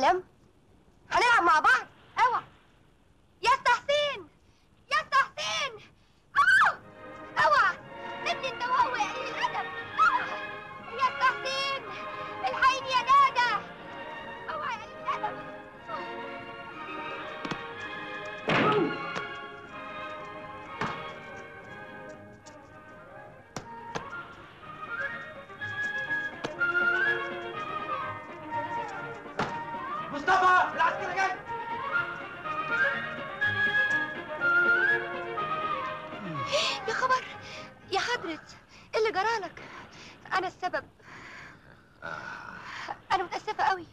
قلم هنلعب مع بعض اوعى يا أسطى حسين يا أسطى حسين أوه! اوعى سيبني انت وهو يا قليل الادب أوه! يا أسطى حسين الحقيني يا دادا اوعى يا قليل الادب مصطفى العسكري جاي يا خبر يا حضرة إيه اللي جرالك انا السبب انا متاسفه قوي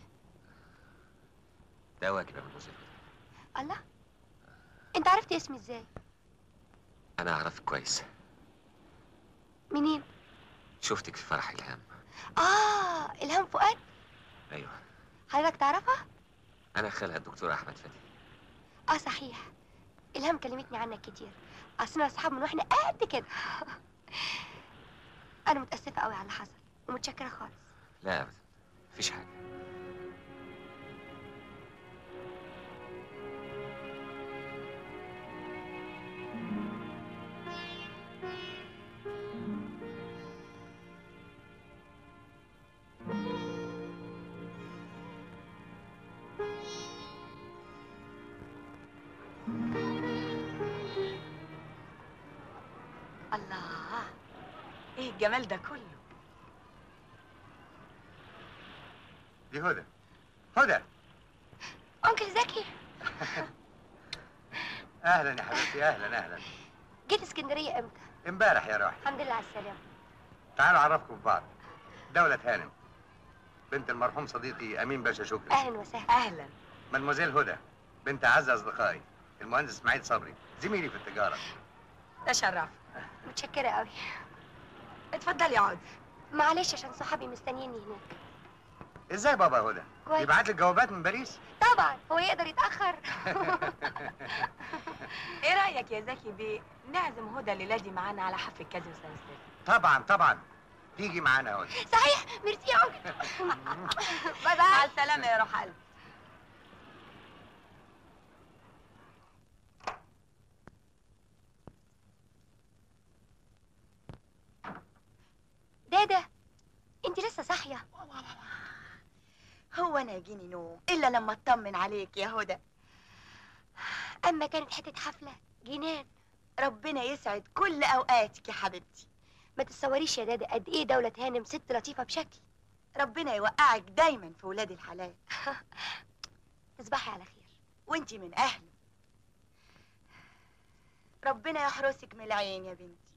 ده واجب يا مدموزيل الله انت عرفت اسمي ازاي انا اعرفك كويس منين شفتك في فرح الهام اه الهام فؤاد ايوه حضرتك تعرفها انا خالها الدكتور احمد فتحي اه صحيح الهام كلمتني عنك كتير اصلنا اصحاب من واحنا قد كده انا متاسفه قوي على اللي حصل ومتشكره خالص لا ابدا مفيش حاجه الله ايه الجمال ده كله دي هدى هدى انكل زكي اهلا يا حبيبتي اهلا اهلا جيت اسكندريه امتى امبارح يا روحي الحمد لله على السلامه تعالوا اعرفكم ببعض دولة هانم بنت المرحوم صديقي امين باشا شكري اهلا وسهلا اهلا مدموزيل هدى بنت اعز اصدقائي المهندس اسماعيل صبري زميلي في التجاره تشرف متشكره قوي اتفضلي اقعدي معلش عشان صحابي مستنيني هناك ازاي بابا هدى كويس. يبعت لك جوابات من باريس طبعا هو يقدر يتاخر ايه رايك يا زكي بيه نعزم هدى الليله دي معانا على حفل كازم سنستر طبعا طبعا تيجي معانا هدى صحيح ميرسي يا انكل باي مع باي السلامه يا روح قلبي دادا انت لسه صاحيه هو انا يجيني نوم الا لما اطمن عليك يا هدى اما كانت حته حفله جنان ربنا يسعد كل اوقاتك يا حبيبتي ما تتصوريش يا دادا قد ايه دولة هانم ست لطيفة بشكل ربنا يوقعك دايما في ولاد الحلال تصبحي على خير وانتي من اهله ربنا يحرسك من العين يا بنتي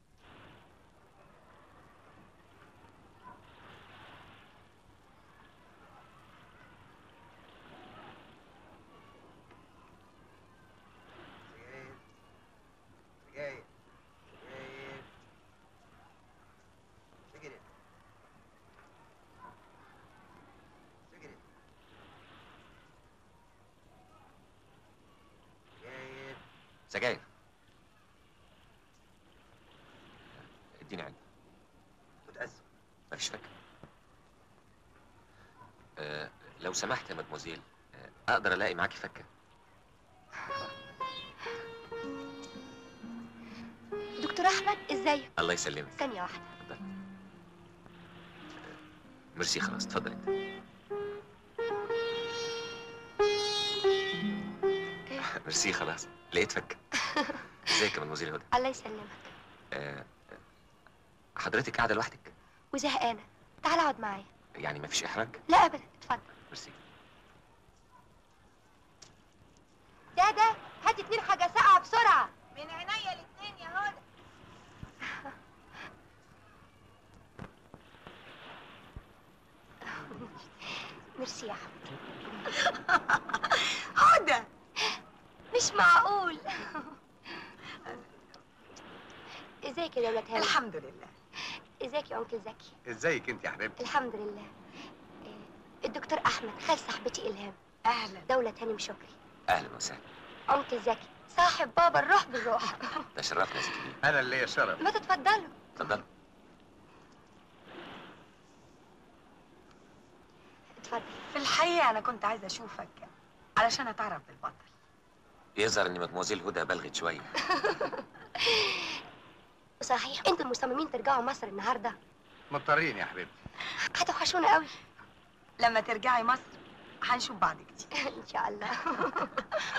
سجاير سجاير سجاير سجاير سجاير سجاير اديني علبه متأسف مفيش فكره أه لو سمحت يا مدموزيل أه اقدر الاقي معاكي فكه دكتور احمد ازيك الله يسلمك ثانية واحدة اتفضل ميرسي خلاص اتفضل انت ميرسي خلاص لقيت فكه ازيك يا مدموزيل هدى الله يسلمك أه حضرتك قاعده لوحدك وزهقانة تعال اقعد معايا يعني مفيش احراج لا ابدا اتفضل ميرسي دادا هات اتنين حاجة ساقعة بسرعة من عينيا الاتنين يا هدى ميرسي يا حبيبي هدى مش معقول ازيك يا دولة هانم الحمد لله ازيك يا انكل زكي ازيك انت يا حبيبتي الحمد لله إيه، الدكتور احمد خال صاحبتي الهام اهلا دولة هانم شكري اهلا وسهلا انكل زكي صاحب بابا الروح بالروح تشرفنا يا زكي انا اللي ليا شرف ما تتفضلوا اتفضل اتفضل في الحقيقة أنا كنت عايزة أشوفك علشان أتعرف بالبطل يظهر ان مدموزيل هدى بلغت شويه صحيح انتوا مصممين ترجعوا مصر النهارده مضطرين يا حبيبتي هتوحشونا قوي لما ترجعي مصر هنشوف بعض كتير ان شاء الله